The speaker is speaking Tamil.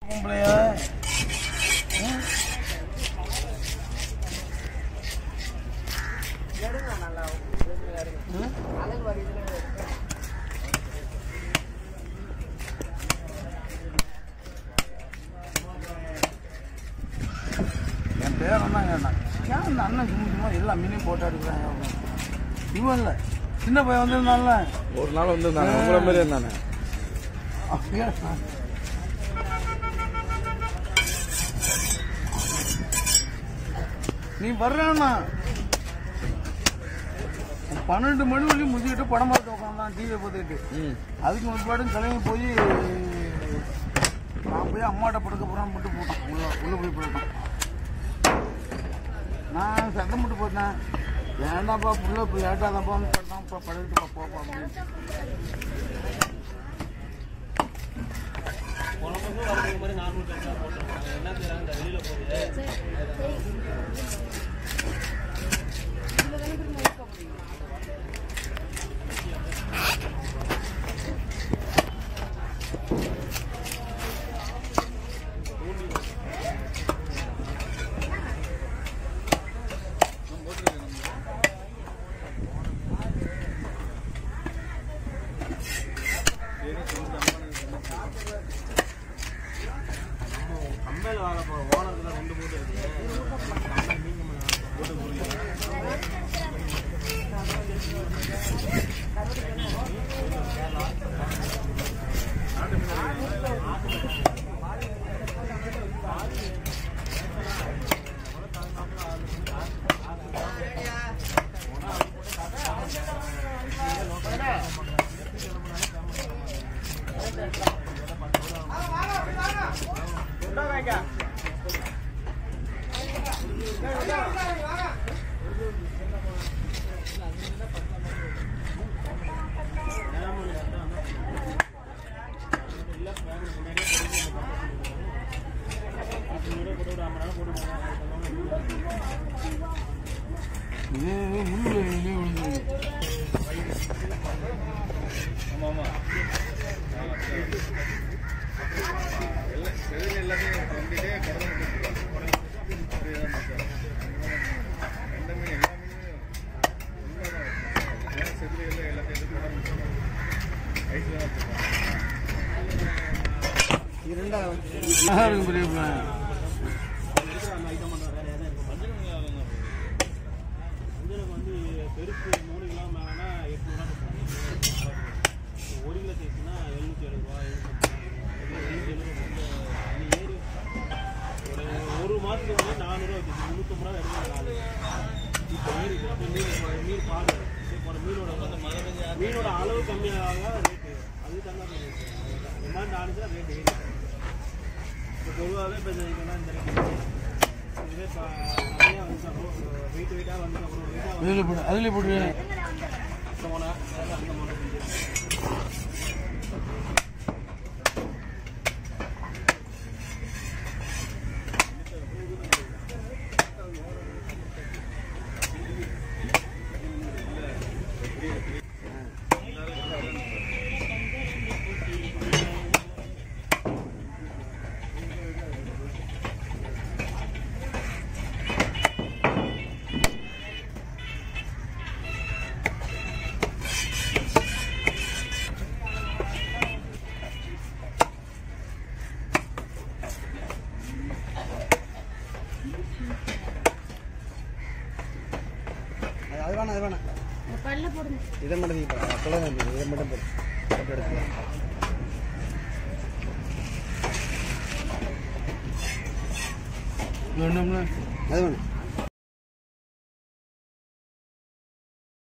பொம்பளையா என் பேர் என்ன கேட்டான் ஏன் இந்த அண்ணன் சும்மா சும்மா எல்லா மீனையும் போட்டா எடுக்கிறாங்க அப்படின்னு. இவன் இல்லை சின்ன பையன் வந்திருந்தான்ல ஒரு நாள் வந்து நான் உங்களை மாதிரி இருந்தானே அப்படியா நீ வர்றேன்னா பன்னெண்டு மணி வரையும் முடிச்சுக்கிட்டு படம் பார்த்து உட்காந்தான் டிவியை பார்த்துக்கிட்டு ம் அதுக்கு முற்பாடு கிளம்பி போய் நான் போய் அம்மாட்ட படுக்க போறான்னு மட்டும் போட்டான் உள்ள உள்ள போய் படுத்தான் நான் சத்தம் மட்டும் போட்டேன் ஏன்டாப்பா புள்ள இப்போ லேட்டாக தான் போகணும் படுத்தான் இப்போ படுக்கிட்டு போப்பா அப்படின்னு இது முள்ளு வெளியே விழுந்துருக்கு நல்லா இருக்கு பெரிய பிள்ளை ஒரு மாசத்துக்கு வந்து நானூறுவா வச்சு முந்நூற்றம்பது ரூபா எடுத்து இப்போ மீன் இப்போ மீன் மீன் பாடு இப்போ மீனோட மீனோட அளவு கம்மியாக ரேட்டு அது தகுந்த டிமாண்ட் ஆனிச்சுன்னா ரேட் ஏறி இப்போ பொதுவாகவே இப்போ இதெல்லாம் இந்த ரேட் இதுவே இப்போ நிறையா வந்து வெயிட் வெயிட்டாக வந்து அப்புறம் வெயிட்டாக வந்து அதில் போடு அதில் போடு இந்த மோனா அந்த மோனா அது வேணாம் அது வேணாம் பல்ல போடுங்க இதை மட்டும் நீ போடு. அப்போல்லாம் நான் இதை மட்டும் போடு போட்டு எடுத்துக்கலாம் வேணும்ல அது வேணும்